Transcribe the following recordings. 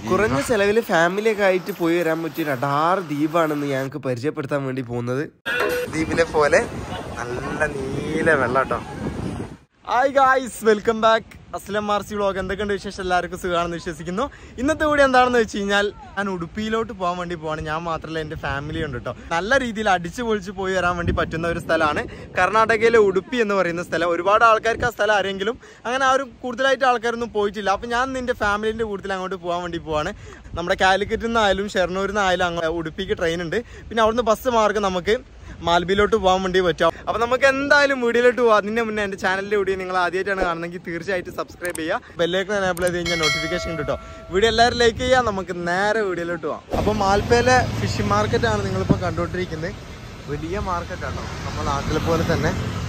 കുറഞ്ഞ ചെലവിൽ ഫാമിലി ഒക്കെ ആയിട്ട് പോയി വരാൻ പറ്റിയ ഒരു അടാറ് ദ്വീപാണെന്ന് ഞങ്ങൾക്ക് പരിചയപ്പെടുത്താൻ വേണ്ടി പോകുന്നത് ദ്വീപിലെ പോലെ നല്ല നീല വെള്ളാട്ടോ hi guys welcome back Aslam Marsi vlog എന്തൊക്കെയുണ്ട് വിശേഷം എല്ലാവർക്കും സുഖമാണെന്ന് വിശ്വസിക്കുന്നു ഇന്നത്തെ കൂടി എന്താണെന്ന് വെച്ച് കഴിഞ്ഞാൽ ഞാൻ ഉടുപ്പിയിലോട്ട് പോകാൻ വേണ്ടി പോവാണ് ഞാൻ മാത്രമല്ല എൻ്റെ ഫാമിലി ഉണ്ട് കേട്ടോ നല്ല രീതിയിൽ അടിച്ചു പൊളിച്ച് പോയി വരാൻ വേണ്ടി പറ്റുന്ന ഒരു സ്ഥലമാണ് കർണാടകയിലെ ഉടുപ്പി എന്ന് പറയുന്ന സ്ഥലം ഒരുപാട് ആൾക്കാർക്ക് ആ സ്ഥലം അറിയെങ്കിലും അങ്ങനെ ആരും കൂടുതലായിട്ട് ആൾക്കാരൊന്നും പോയിട്ടില്ല അപ്പം ഞാൻ നിൻ്റെ ഫാമിലിൻ്റെ കൂടുതൽ അങ്ങോട്ട് പോകാൻ വേണ്ടി പോവാണ് നമ്മുടെ കാലിക്കറ്റിൽ നിന്നായാലും ഷെർണൂരിൽ നിന്നായാലും അങ്ങ് ഉടുപ്പിക്ക് ട്രെയിൻ ഉണ്ട് പിന്നെ അവിടുന്ന് ബസ് മാർഗം നമുക്ക് മാൽബിയിലോട്ട് പോകാൻ വേണ്ടി പറ്റും അപ്പൊ നമുക്ക് എന്തായാലും വീഡിയോയിലോട്ട് പോകാം അതിന്റെ മുന്നേ എന്റെ ചാനലിന്റെ വീഡിയോ നിങ്ങൾ ആദ്യമായിട്ടാണ് കാണുന്നതെങ്കിൽ തീർച്ചയായിട്ടും സബ്സ്ക്രൈബ് ചെയ്യുക ബെല്ലേക്ക് എനേബിൾ ചെയ്ത് കഴിഞ്ഞാൽ നോട്ടിഫിക്കേഷൻ കിട്ടും വീഡിയോ എല്ലാവരും ലൈക്ക് ചെയ്യുക നമുക്ക് നേരെ വീഡിയോയിലോട്ട് പോകാം അപ്പൊ മാൽപ്പയിലെ ഫിഷിംഗ് മാർക്കറ്റ് ആണ് നിങ്ങളിപ്പോൾ കണ്ടുകൊണ്ടിരിക്കുന്നത് വലിയ മാർക്കറ്റ് ആണോ നമ്മുടെ നാട്ടിലെ പോലെ തന്നെ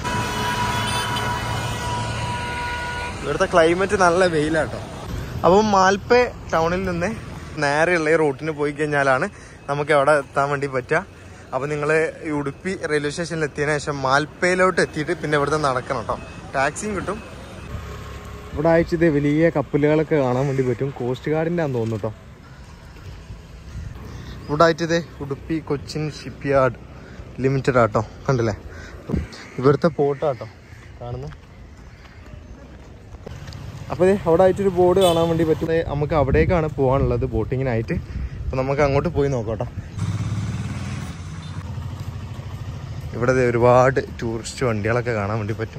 ഇവിടുത്തെ ക്ലൈമറ്റ് നല്ല വെയിലാട്ടോ അപ്പം മാൽപ്പേ ടൗണിൽ നിന്ന് നേരെയുള്ള ഈ റൂട്ടിന് പോയി കഴിഞ്ഞാലാണ് നമുക്ക് എവിടെ എത്താൻ വേണ്ടി പറ്റുക അപ്പോൾ നിങ്ങൾ ഈ ഉടുപ്പി റെയിൽവേ സ്റ്റേഷനിൽ എത്തിയതിനു ശേഷം മാൽപ്പയിലോട്ട് എത്തിയിട്ട് പിന്നെ ഇവിടുന്ന് നടക്കണം കേട്ടോ ടാക്സിയും കിട്ടും ഇവിടെ അയച്ചത് വലിയ കപ്പലുകളൊക്കെ കാണാൻ വേണ്ടി പറ്റും കോസ്റ്റ് ഗാർഡിൻ്റെ ആണെന്ന് തോന്നുന്നു കേട്ടോ ഇവിടെ അയച്ചത് Udupi Cochin shipyard limited ആട്ടോ കണ്ടില്ലേ ഇവിടുത്തെ പോർട്ടാട്ടോ കാണുന്നു അപ്പോൾ അവിടെ ആയിട്ടൊരു ബോർഡ് കാണാൻ വേണ്ടി പറ്റും ദേ നമുക്ക് അവിടേക്കാണ് പോകാനുള്ളത് ബോട്ടിങ്ങിനായിട്ട് അപ്പോൾ നമുക്ക് അങ്ങോട്ട് പോയി നോക്കാം ഇവിടെ ദേ ഒരുപാട് ടൂറിസ്റ്റ് വണ്ടികളൊക്കെ കാണാൻ വേണ്ടി പറ്റും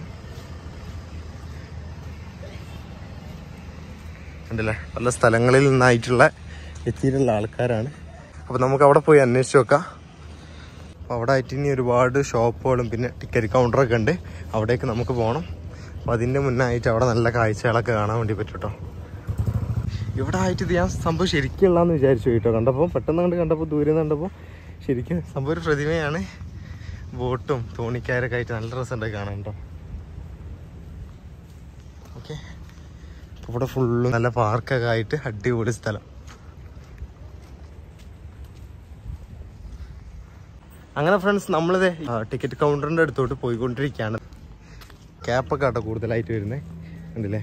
ഉണ്ടല്ലേ പല സ്ഥലങ്ങളിൽ നിന്നായിട്ടുള്ള എത്തിയിട്ടുള്ള ആൾക്കാരാണ് അപ്പോൾ നമുക്ക് അവിടെ പോയി അന്വേഷിച്ച് നോക്കാം അപ്പോൾ അവിടെ ആയിട്ട് ഇനി ഒരുപാട് ഷോപ്പുകളും പിന്നെ ടിക്കറ്റ് കൗണ്ടറൊക്കെ ഉണ്ട് അവിടേക്ക് നമുക്ക് പോകണം അപ്പോൾ അതിൻ്റെ മുന്നായിട്ട് അവിടെ നല്ല കാഴ്ചകളൊക്കെ കാണാൻ വേണ്ടി പറ്റും കേട്ടോ ഇവിടെ ആയിട്ട് ഇത് ഞാൻ സംഭവം ശരിക്കുള്ളതെന്ന് വിചാരിച്ചു കേട്ടോ കണ്ടപ്പോൾ പെട്ടെന്ന് കണ്ട് കണ്ടപ്പോൾ ദൂരെ നിന്ന് കണ്ടപ്പോൾ ശരിക്കും സംഭവം ഒരു പ്രതിമയാണ് ബോട്ടും തോണിക്കാരൊക്കെ ആയിട്ട് നല്ല രസമുണ്ട് കാണാൻ കേട്ടോ ഓക്കെ ഇവിടെ ഫുള്ളും നല്ല പാർക്കൊക്കെ ആയിട്ട് അടിപൊളി സ്ഥലം അങ്ങനെ ഫ്രണ്ട്സ് നമ്മളിത് ടിക്കറ്റ് കൗണ്ടറിൻ്റെ അടുത്തോട്ട് പോയിക്കൊണ്ടിരിക്കുകയാണ് ക്യാപ്പൊക്കെ ആട്ടോ കൂടുതലായിട്ട് വരുന്നത് കണ്ടില്ലേ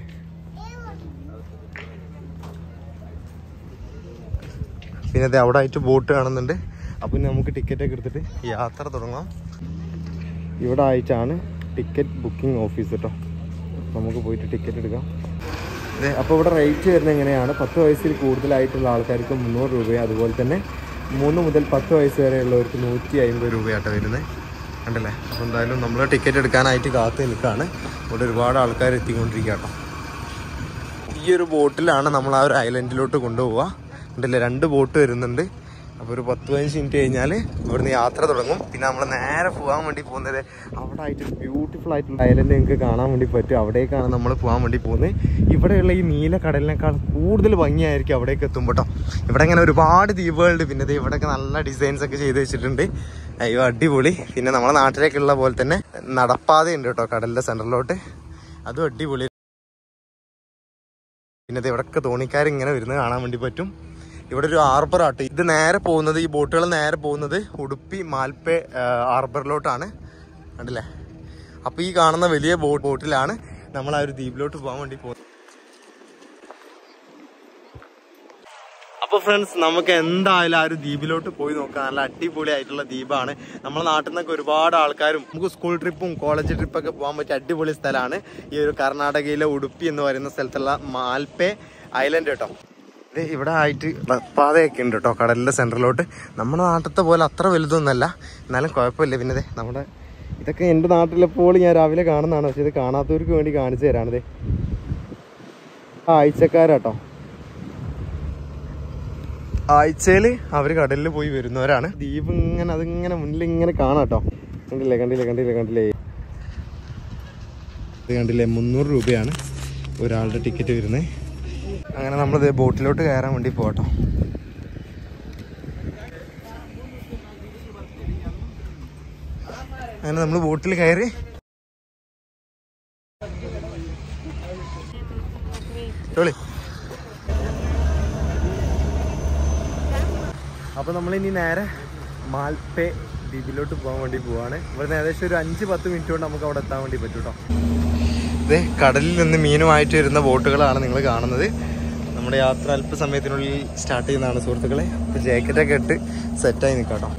പിന്നെ അതെ അവിടെ ആയിട്ട് ബോട്ട് കാണുന്നുണ്ട് അപ്പം ഇനി നമുക്ക് ടിക്കറ്റ് ഒക്കെ എടുത്തിട്ട് യാത്ര തുടങ്ങാം ഇവിടെ ആയിട്ടാണ് ടിക്കറ്റ് ബുക്കിംഗ് ഓഫീസ് കേട്ടോ നമുക്ക് പോയിട്ട് ടിക്കറ്റ് എടുക്കാം അതെ അപ്പോൾ ഇവിടെ റേറ്റ് വരുന്നത് എങ്ങനെയാണ് പത്ത് വയസ്സിൽ കൂടുതലായിട്ടുള്ള ആൾക്കാർക്ക് മുന്നൂറ് രൂപയും അതുപോലെ തന്നെ മൂന്ന് മുതൽ പത്ത് വയസ്സ് വരെയുള്ളവർക്ക് നൂറ്റി അമ്പത് രൂപയാട്ടോ വരുന്നത് കണ്ടല്ലേ അപ്പോൾ എന്തായാലും നമ്മൾ ടിക്കറ്റ് എടുക്കാനായിട്ട് കാത്ത് നിൽക്കുകയാണ് ഇവിടെ ഒരുപാട് ആൾക്കാർ എത്തിക്കൊണ്ടിരിക്കുക കേട്ടോ ഈ ഒരു ബോട്ടിലാണ് നമ്മൾ ആ ഒരു ഐലൻഡിലോട്ട് കൊണ്ടുപോവുക ഉണ്ടല്ലേ രണ്ട് ബോട്ട് വരുന്നുണ്ട് അപ്പോൾ ഒരു പത്ത് പതിനഞ്ച് മിനിറ്റ് കഴിഞ്ഞാൽ ഇവിടുന്ന് യാത്ര തുടങ്ങും പിന്നെ നമ്മൾ നേരെ പോകാൻ വേണ്ടി പോകുന്നത് അവിടെ ആയിട്ട് ബ്യൂട്ടിഫുൾ ആയിട്ടുള്ള ഐലൻഡ് നിങ്ങൾക്ക് കാണാൻ വേണ്ടി പറ്റും അവിടേക്കാണ് നമ്മൾ പോകാൻ വേണ്ടി പോകുന്നത് ഇവിടെയുള്ള ഈ നീല കടലിനേക്കാൾ കൂടുതൽ ഭംഗിയായിരിക്കും അവിടേക്ക് എത്തുമ്പോൾ കേട്ടോ ഇവിടെ ഇങ്ങനെ ഒരുപാട് ദ്വീപുകളുണ്ട് പിന്നെ ദേ ഇവിടെയൊക്കെ നല്ല ഡിസൈൻസ് ഒക്കെ ചെയ്ത് വെച്ചിട്ടുണ്ട് അയ്യോ അടിപൊളി പിന്നെ നമ്മളെ നാട്ടിലേക്കുള്ള പോലെ തന്നെ നടപ്പാതയുണ്ട് കേട്ടോ കടലിൻ്റെ സെൻറ്ററിലോട്ട് അതും അടിപൊളി പിന്നെ ഇത് ഇവിടൊക്കെ തോണിക്കാർ ഇങ്ങനെ വരുന്നത് കാണാൻ വേണ്ടി പറ്റും ഇവിടെ ഒരു ഹാർബർ ആട്ടോ ഇത് നേരെ പോകുന്നത് ഈ ബോട്ടുകൾ നേരെ പോകുന്നത് ഉടുപ്പി മാൽപ്പേ ഹാർബറിലോട്ടാണ് കണ്ടില്ലേ അപ്പൊ ഈ കാണുന്ന വലിയ ബോട്ട് ബോട്ടിലാണ് നമ്മൾ ആ ഒരു ദ്വീപിലോട്ട് പോകാൻ വേണ്ടി പോകുന്നത് അപ്പൊ ഫ്രണ്ട്സ് നമുക്ക് എന്തായാലും ആ ഒരു ദ്വീപിലോട്ട് പോയി നോക്കാം നല്ല അടിപൊളി ആയിട്ടുള്ള ദ്വീപാണ് നമ്മുടെ നാട്ടിൽ നിന്നൊക്കെ ഒരുപാട് ആൾക്കാരും നമുക്ക് സ്കൂൾ ട്രിപ്പും കോളേജ് ട്രിപ്പൊക്കെ പോകാൻ പറ്റിയ അടിപൊളി സ്ഥലമാണ് ഈ ഒരു കർണാടകയിലെ ഉടുപ്പി എന്ന് പറയുന്ന സ്ഥലത്തുള്ള മാൽപ്പേ ഐലൻഡ് കേട്ടോ ഇത് ഇവിടെ ആയിട്ട് പാതയൊക്കെ ഉണ്ട് കേട്ടോ കടലിന്റെ സെന്ററിലോട്ട് നമ്മുടെ നാട്ടിലത്തെ പോലെ അത്ര വലുതൊന്നുമല്ല എന്നാലും കുഴപ്പമില്ല പിന്നെ ദേ നമ്മുടെ ഇതൊക്കെ എൻ്റെ നാട്ടിലെപ്പോൾ ഞാൻ രാവിലെ കാണുന്നതാണ് പക്ഷെ ഇത് കാണാത്തവർക്ക് വേണ്ടി കാണിച്ചു തരാണിത് ആഴ്ചക്കാരാട്ടോ ആഴ്ചയിൽ അവർ കടലിൽ പോയി വരുന്നവരാണ് ദ്വീപ് ഇങ്ങനെ അതിങ്ങനെ മുന്നിൽ ഇങ്ങനെ കാണാട്ടോ കണ്ടില്ലേ കണ്ടില്ലേ കണ്ടില്ലേ കണ്ടില്ലേ ഇത് കണ്ടില്ലേ മുന്നൂറ് രൂപയാണ് ഒരാളുടെ ടിക്കറ്റ് വരുന്നത് അങ്ങനെ നമ്മൾ ബോട്ടിലോട്ട് കയറാൻ വേണ്ടി പോകട്ടോ അങ്ങനെ നമ്മൾ ബോട്ടിൽ കയറി ചോളി അപ്പൊ നമ്മൾ ഇനി നേരെ മാൽപ്പേ ദ്വീപിലോട്ട് പോകാൻ വേണ്ടി പോവാണ് ഇവിടുന്ന് ഏകദേശം ഒരു അഞ്ച് പത്ത് മിനിറ്റ് കൊണ്ട് നമുക്ക് അവിടെ എത്താൻ വേണ്ടി പറ്റും കേട്ടോ ഇത് കടലിൽ നിന്ന് മീനുമായിട്ട് വരുന്ന ബോട്ടുകളാണ് നിങ്ങൾ കാണുന്നത് നമ്മുടെ യാത്ര അല്പസമയത്തിനുള്ളിൽ സ്റ്റാർട്ട് ചെയ്യുന്നതാണ് സുഹൃത്തുക്കളെ അപ്പോൾ ജാക്കറ്റൊക്കെ ഇട്ട് സെറ്റായി നിൽക്കാം കേട്ടോ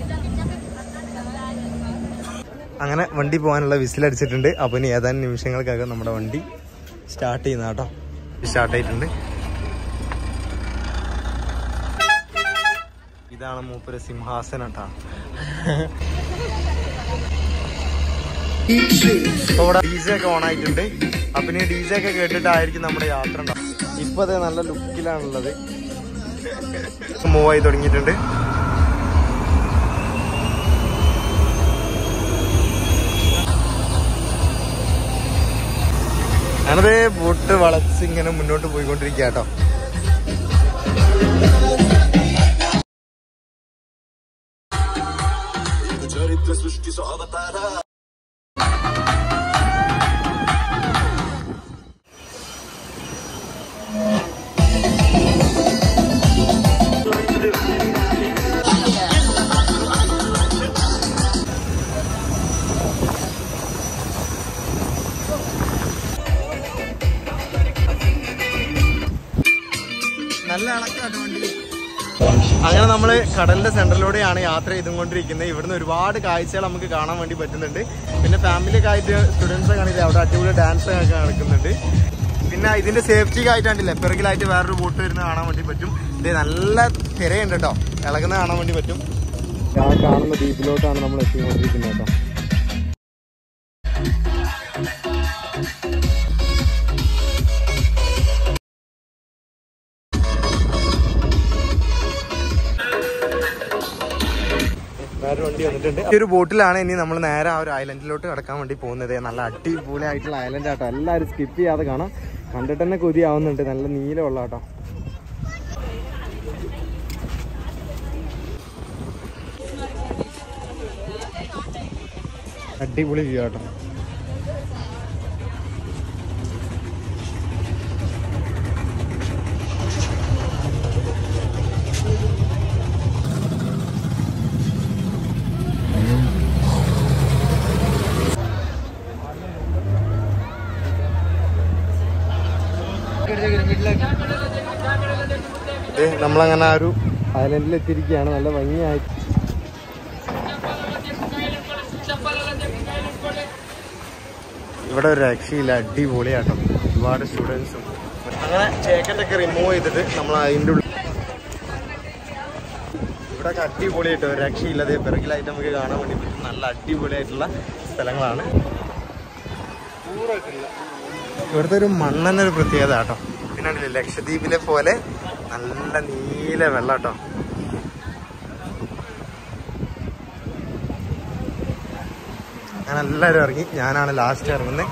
അങ്ങനെ വണ്ടി പോകാനുള്ള വിസിലടിച്ചിട്ടുണ്ട് അപ്പോൾ ഇനി ഏതാനും നിമിഷങ്ങൾക്കകം നമ്മുടെ വണ്ടി സ്റ്റാർട്ട് ചെയ്യുന്ന കേട്ടോ സ്റ്റാർട്ട് ആയിട്ടുണ്ട് ഇതാണ് മൂപ്പര് സിംഹാസനം കേട്ടോ അപ്പോൾ ഇവിടെ ഡി ജെ ഒക്കെ ഓൺ ആയിട്ടുണ്ട് അപ്പം ഇനി ഡി ജെ ഒക്കെ കേട്ടിട്ടായിരിക്കും നമ്മുടെ യാത്ര ഉണ്ടാവും ഇപ്പൊ അതെ നല്ല ലുക്കിലാണുള്ളത് മൂവ് ആയി തുടങ്ങിയിട്ടുണ്ട് ഞാനത് ബോട്ട് വളച്ച് ഇങ്ങനെ മുന്നോട്ട് പോയിക്കൊണ്ടിരിക്കുക കേട്ടോ നല്ല ഇളക്കാട്ടോ വണ്ടി അങ്ങനെ നമ്മൾ കടലിന്റെ സെന്ററിലൂടെയാണ് യാത്ര ചെയ്തുകൊണ്ടിരിക്കുന്നത് ഇവിടുന്ന് ഒരുപാട് കാഴ്ചകൾ നമുക്ക് കാണാൻ വേണ്ടി പറ്റുന്നുണ്ട് പിന്നെ ഫാമിലിയൊക്കെ ആയിട്ട് സ്റ്റുഡൻസ് കാണില്ല അവിടെ അടിപൊളി ഡാൻസ് ഒക്കെ നടക്കുന്നുണ്ട് പിന്നെ ഇതിന്റെ സേഫ്റ്റിക്ക് ആയിട്ടാണ്ടില്ലേ പിറകിലായിട്ട് വേറൊരു ബോട്ട് വരുന്ന കാണാൻ വേണ്ടി പറ്റും ഇത് നല്ല തിരയുണ്ട് കേട്ടോ ഇളകുന്ന കാണാൻ വേണ്ടി പറ്റും ആ കാണുന്ന ദ്വീപിലോട്ടാണ് നമ്മൾ എത്തിക്കൊണ്ടിരിക്കുന്നത് കേട്ടോ വേറെ വണ്ടി വന്നിട്ടുണ്ട് ഈ ഒരു ബോട്ടിലാണ് ഇനി നമ്മൾ നേരെ ആ ഒരു ഐലൻഡിലോട്ട് കടക്കാൻ വേണ്ടി പോകുന്നത് നല്ല അടിപൊളിയായിട്ടുള്ള ഐലൻഡ് ആട്ടോ എല്ലാവരും സ്കിപ്പ് ചെയ്യാതെ കാണാം കണ്ടിട്ട് തന്നെ കൊതിയാവുന്നുണ്ട് നല്ല നീലമുള്ള കേട്ടോ അടിപൊളി വ്യൂ ആട്ടോ ദേ, നമ്മളങ്ങനെ ആ ഒരു ഐലൻഡിൽ എത്തിയിരിക്കുകയാണ് നല്ല ഭംഗിയായി ഇവിടെ ഒരു രക്ഷയില്ല അടിപൊളിയാട്ടോ ഒരുപാട് സ്റ്റുഡൻസും അങ്ങനെ ജാക്കറ്റൊക്കെ റിമൂവ് ചെയ്തിട്ട് നമ്മൾ അതിൻ്റെ ഉള്ളിൽ ഇവിടെ ഒക്കെ അടിപൊളിയായിട്ട് ഒരു രക്ഷയില്ലാതെ പിറകിലായിട്ട് നമുക്ക് കാണാൻ വേണ്ടി പറ്റും നല്ല അടിപൊളിയായിട്ടുള്ള സ്ഥലങ്ങളാണ് ഇവിടുത്തെ ഒരു മണ്ണെന്ന ഒരു പ്രത്യേകത കേട്ടോ പിന്നെ ഉണ്ടല്ലേ ലക്ഷദ്വീപിലെ പോലെ നല്ല നീല വെള്ളം കേട്ടോ ഞാൻ എല്ലാവരും ഇറങ്ങി ഞാനാണ് ലാസ്റ്റ് ഇറങ്ങുന്നത്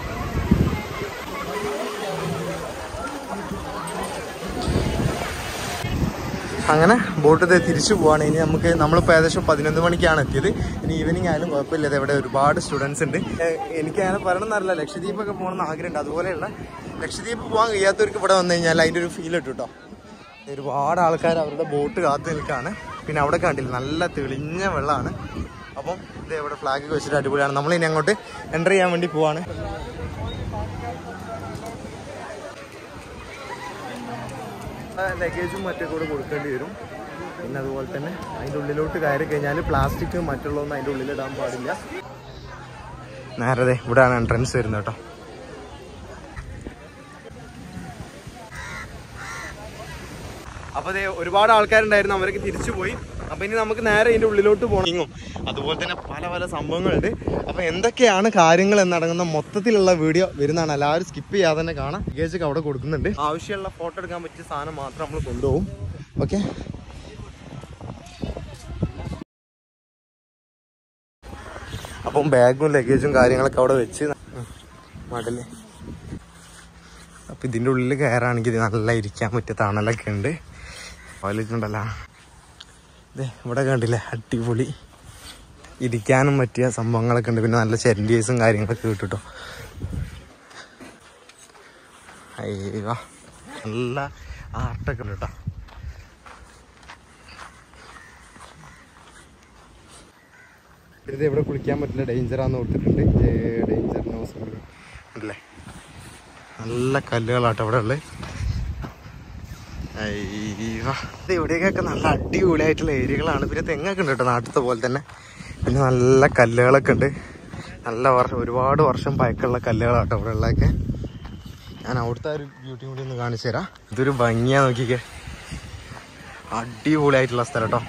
അങ്ങനെ ബോട്ട് ഇത് തിരിച്ചു പോവാണ് ഇനി നമുക്ക് നമ്മളിപ്പോൾ ഏകദേശം പതിനൊന്ന് മണിക്കാണ് എത്തിയത് ഇനി ഈവനിങ് ആയാലും കുഴപ്പമില്ല ഇത് ഇവിടെ ഒരുപാട് സ്റ്റുഡൻസ് ഉണ്ട് ഏഹ് എനിക്ക് അങ്ങനെ പറയണമെന്നറിയില്ല ലക്ഷദ്വീപൊക്കെ പോകണമെന്ന് ആഗ്രഹമുണ്ട് അതുപോലെയുള്ള ലക്ഷദ്വീപ് പോകാൻ കഴിയാത്തവർക്ക് ഇവിടെ വന്നു കഴിഞ്ഞാൽ അതിൻ്റെ ഒരു ഫീൽ കിട്ടും കേട്ടോ ഒരുപാട് ആൾക്കാർ അവരുടെ ബോട്ട് കാത്തു നിൽക്കുകയാണ് പിന്നെ അവിടെ കണ്ടില്ല നല്ല തെളിഞ്ഞ വെള്ളമാണ് അപ്പം ഇത് ഇവിടെ ഫ്ലാഗ് ഒക്കെ വെച്ചിട്ട് അടിപൊളിയാണ് നമ്മൾ ഇനി അങ്ങോട്ട് എൻ്റർ ചെയ്യാൻ വേണ്ടി പോവാണ് ലഗേജും മറ്റേ കൂടെ കൊടുക്കേണ്ടി വരും പിന്നെ അതുപോലെ തന്നെ അതിൻ്റെ ഉള്ളിലോട്ട് കയറി കഴിഞ്ഞാൽ പ്ലാസ്റ്റിക് മറ്റുള്ളതൊന്നും അതിൻ്റെ ഉള്ളിൽ ഇടാൻ പാടില്ല നേരതെ ഇവിടെയാണ് എൻട്രൻസ് വരുന്നത് കേട്ടോ അപ്പോൾ അതെ ഒരുപാട് ആൾക്കാരുണ്ടായിരുന്നു അവരൊക്കെ തിരിച്ചു പോയി അപ്പോൾ ഇനി നമുക്ക് നേരെ ഇതിൻ്റെ ഉള്ളിലോട്ട് പോകണമെങ്കിൽ അതുപോലെ തന്നെ പല പല സംഭവങ്ങളുണ്ട് അപ്പോൾ എന്തൊക്കെയാണ് കാര്യങ്ങൾ എന്നടങ്ങുന്ന മൊത്തത്തിലുള്ള വീഡിയോ വരുന്നതാണ് എല്ലാവരും സ്കിപ്പ് ചെയ്യാതെ തന്നെ കാണാം ലഗേജ് ഒക്കെ അവിടെ കൊടുക്കുന്നുണ്ട് ആവശ്യമുള്ള ഫോട്ടോ എടുക്കാൻ പറ്റിയ സാധനം മാത്രം നമ്മൾ കൊണ്ടുപോകും ഓക്കെ അപ്പം ബാഗും ലഗേജും കാര്യങ്ങളൊക്കെ അവിടെ വെച്ച് മടല് അപ്പം ഇതിൻ്റെ ഉള്ളിൽ കയറാണെങ്കിൽ നല്ല ഇരിക്കാൻ പറ്റിയ തണലൊക്കെ ഉണ്ട് ഉണ്ടല്ലോ ഇതേ ഇവിടെ കണ്ടില്ലേ അടിപൊളി ഇരിക്കാനും പറ്റിയ സംഭവങ്ങളൊക്കെ ഉണ്ട് പിന്നെ നല്ല ചെരണ്ടീസും കാര്യങ്ങളൊക്കെ കിട്ടുട്ടോ അയ്യോ നല്ല ആർട്ടൊക്കെ ഉണ്ട് കേട്ടോ ഇത് ഇവിടെ കുളിക്കാൻ പറ്റില്ല ഡേഞ്ചറാന്ന് കൊടുത്തിട്ടുണ്ട് ഡേഞ്ചർ നോസ് ഉണ്ടല്ലേ നല്ല കല്ലുകളാട്ടോ ഇവിടെ ഉള്ളത് അയ്യോ ഇത് ഇവിടെയൊക്കെ നല്ല അടിപൊളിയായിട്ടുള്ള ഏരിയകളാണ് പിന്നെ തെങ്ങൊക്കെ ഉണ്ട് കേട്ടോ നാട്ടിലത്തെ പോലെ തന്നെ പിന്നെ നല്ല കല്ലുകളൊക്കെ ഉണ്ട് നല്ല വർഷം ഒരുപാട് വർഷം പഴക്കമുള്ള കല്ലുകളാട്ടോ ഇവിടെ ഉള്ളതൊക്കെ ഞാൻ അവിടുത്തെ ആ ഒരു ബ്യൂട്ടി കൂടി ഒന്ന് കാണിച്ചു തരാം ഇതൊരു ഭംഗിയാ നോക്കിക്കേ അടിപൊളിയായിട്ടുള്ള സ്ഥലം കേട്ടോ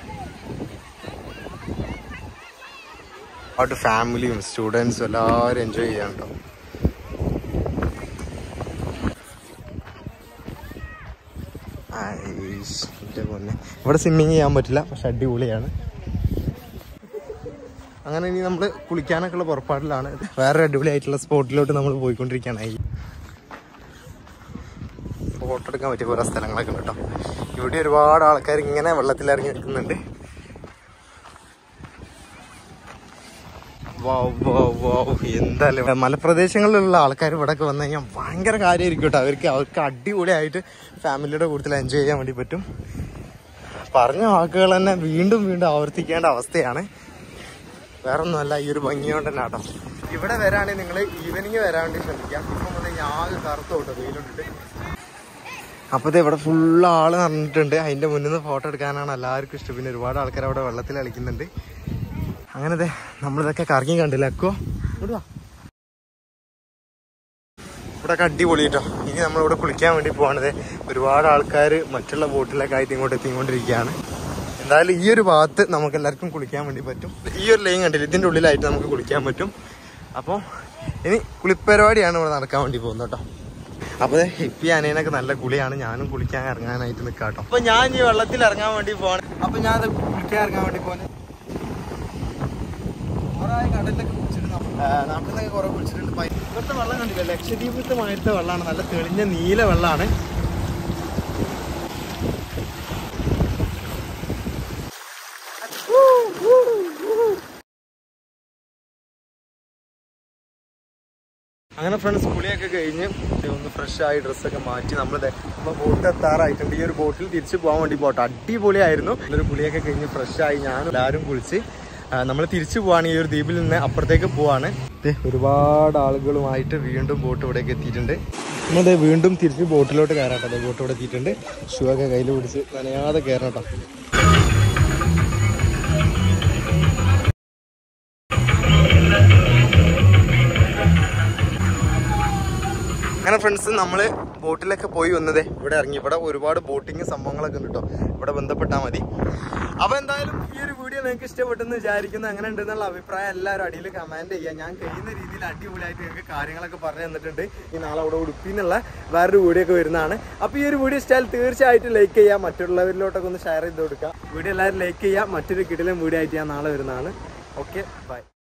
അവിടെ ഫാമിലിയും സ്റ്റുഡൻസും എല്ലാവരും എൻജോയ് ചെയ്യാൻ കേട്ടോ ഐസ്, എൻ്റെ പൊന്നെ. ഇവിടെ സ്വിമ്മിങ് ചെയ്യാൻ പറ്റില്ല പക്ഷെ അടിപൊളിയാണ് അങ്ങനെ ഇനി നമ്മൾ കുളിക്കാനൊക്കെ ഉള്ള പുറപ്പാടിലാണ് വേറെ അടിപൊളിയായിട്ടുള്ള സ്പോട്ടിലോട്ട് നമ്മൾ പോയിക്കൊണ്ടിരിക്കുകയായി ഫോട്ടോ എടുക്കാൻ പറ്റിയ കുറേ സ്ഥലങ്ങളൊക്കെ ഉണ്ട് കേട്ടോ ഇവിടെ ഒരുപാട് ആൾക്കാർ ഇങ്ങനെ വെള്ളത്തിൽ ഇറങ്ങി നിൽക്കുന്നുണ്ട് വൗ, വൗ, വൗ. എന്തായാലും മലപ്രദേശങ്ങളിലുള്ള ആൾക്കാർ ഇവിടെയൊക്കെ വന്നു കഴിഞ്ഞാൽ ഭയങ്കര കാര്യമായിരിക്കും കേട്ടോ അവർക്ക് അവർക്ക് അടിപൊളിയായിട്ട് ഫാമിലിയുടെ കൂട്ടത്തിൽ എൻജോയ് ചെയ്യാൻ വേണ്ടി പറ്റും പറഞ്ഞ വാക്കുകൾ തന്നെ വീണ്ടും വീണ്ടും ആവർത്തിക്കേണ്ട അവസ്ഥയാണ് വേറെ ഒന്നുമല്ല ഈ ഒരു ഭംഗി കൊണ്ട് തന്നെ കേട്ടോ ഇവിടെ വരാണെങ്കിൽ നിങ്ങൾ ഈവനിങ് വരാൻ വേണ്ടി ശ്രമിക്കാം ഇപ്പം വന്ന് ഞാകെ കറുത്ത് കേട്ടോ വെയിലുണ്ടിട്ട് അപ്പോൾ ഇത് ഇവിടെ ഫുള്ള് ആള് നടന്നിട്ടുണ്ട് അതിൻ്റെ മുന്നിൽ നിന്ന് ഫോട്ടോ എടുക്കാനാണ് എല്ലാവർക്കും ഇഷ്ടം പിന്നെ ഒരുപാട് ആൾക്കാർ അവിടെ വെള്ളത്തിൽ കളിക്കുന്നുണ്ട് അങ്ങനെ ദേ നമ്മളിതൊക്കെ കറങ്ങി കണ്ടില്ല അക്കോ ഇങ്ങോട്ട് വാ. ഇവിടെയൊക്കെ അടിപൊളി കേട്ടോ ഇനി നമ്മളിവിടെ കുളിക്കാൻ വേണ്ടി പോവാണിത് ഒരുപാട് ആൾക്കാർ മറ്റുള്ള ബോട്ടിലൊക്കെ ആയിട്ട് ഇങ്ങോട്ട് എത്തിക്കൊണ്ടിരിക്കുകയാണ് എന്തായാലും ഈ ഒരു ഭാഗത്ത് നമുക്ക് എല്ലാവർക്കും കുളിക്കാൻ വേണ്ടി പറ്റും ഈ ഒരു ലൈൻ കണ്ടില്ല ഇതിൻ്റെ ഉള്ളിലായിട്ട് നമുക്ക് കുളിക്കാൻ പറ്റും അപ്പോൾ ഇനി കുളിപ്പരിപാടിയാണ് ഇവിടെ നടക്കാൻ വേണ്ടി പോകുന്നത് കേട്ടോ അപ്പോൾ ഹിപ്പി അനേനൊക്കെ നല്ല കുളിയാണ് ഞാനും കുളിക്കാൻ ഇറങ്ങാനായിട്ട് നിൽക്കാം കേട്ടോ അപ്പോൾ ഞാൻ ഈ വെള്ളത്തിൽ ഇറങ്ങാൻ വേണ്ടി പോവാണ് അപ്പോൾ ഞാൻ അത് കുളിക്കാൻ ഇറങ്ങാൻ വേണ്ടി പോകാൻ കുറെ കടലിലൊക്കെ കുളിച്ചിട്ടുണ്ട് നാട്ടിൽ നിന്നൊക്കെ കുറെ കുളിച്ചിട്ടുണ്ട് പൈ- ഇവിടുത്തെ വെള്ളം കണ്ടില്ല ലക്ഷദ്വീപത്തെ മാതിരത്തെ വെള്ളമാണ് നല്ല തെളിഞ്ഞ നീല വെള്ളമാണ് അങ്ങനെ ഫ്രണ്ട്സ് കുളിയൊക്കെ കഴിഞ്ഞ് ദേ ഒന്ന് ഫ്രഷ് ആയി ഡ്രസ്സൊക്കെ മാറ്റി നമ്മൾ നമ്മൾ ബോട്ട് എത്താറായിട്ടുണ്ട് ഈ ഒരു ബോട്ടിൽ തിരിച്ച് പോകാൻ വേണ്ടി പോട്ടെ അടിപൊളിയായിരുന്നു ഒരു കുളിയൊക്കെ കഴിഞ്ഞ് ഫ്രഷ് ആയി ഞാനും എല്ലാവരും കുളിച്ച് നമ്മൾ തിരിച്ചു പോവാണ് ഈ ഒരു ദ്വീപിൽ നിന്ന് അപ്പുറത്തേക്ക് പോവാണ് ദേ ഒരുപാട് ആളുകളുമായിട്ട് വീണ്ടും ബോട്ട് ഇവിടേക്ക് എത്തിയിട്ടുണ്ട് നമ്മൾ ദേ വീണ്ടും തിരിച്ച് ബോട്ടിലോട്ട് കയറാട്ടോ ദേ ബോട്ട് ഇവിടെ എത്തിയിട്ടുണ്ട് ഷൂ ഒക്കെ കയ്യിൽ പിടിച്ച് നനയാതെ കയറണം കേട്ടോ അങ്ങനെ ഫ്രണ്ട്സ് നമ്മൾ ബോട്ടിലൊക്കെ പോയി വന്നതേ ഇവിടെ ഇറങ്ങി ഇവിടെ ഒരുപാട് ബോട്ടിങ് സംഭവങ്ങളൊക്കെ ഉണ്ട് കേട്ടോ ഇവിടെ ബന്ധപ്പെട്ടാൽ മതി അപ്പോൾ എന്തായാലും ഈ ഒരു വീഡിയോ നിങ്ങൾക്ക് ഇഷ്ടപ്പെട്ടെന്ന് വിചാരിക്കുന്നു അങ്ങനെ ഉണ്ടെന്നുള്ള അഭിപ്രായം എല്ലാവരും അടിയിൽ കമൻറ്റ് ചെയ്യുക ഞാൻ കഴിയുന്ന രീതിയിൽ അടിപൊളിയായിട്ട് നിങ്ങൾക്ക് കാര്യങ്ങളൊക്കെ പറഞ്ഞു തന്നിട്ടുണ്ട് ഈ നാളെ അവിടെ ഉടുപ്പിന്നുള്ള വേറൊരു വീഡിയോ ഒക്കെ വരുന്നതാണ് അപ്പോൾ ഈ ഒരു വീഡിയോ ഇഷ്ടമായാൽ തീർച്ചയായിട്ടും ലൈക്ക് ചെയ്യുക മറ്റുള്ളവരിലോട്ടൊക്കെ ഒന്ന് ഷെയർ ചെയ്ത് കൊടുക്കുക വീഡിയോ എല്ലാവരും ലൈക്ക് ചെയ്യുക മറ്റൊരു കിടിലം വീഡിയോ ആയിട്ട് ഞാൻ നാളെ വരുന്നതാണ് ഓക്കെ ബൈ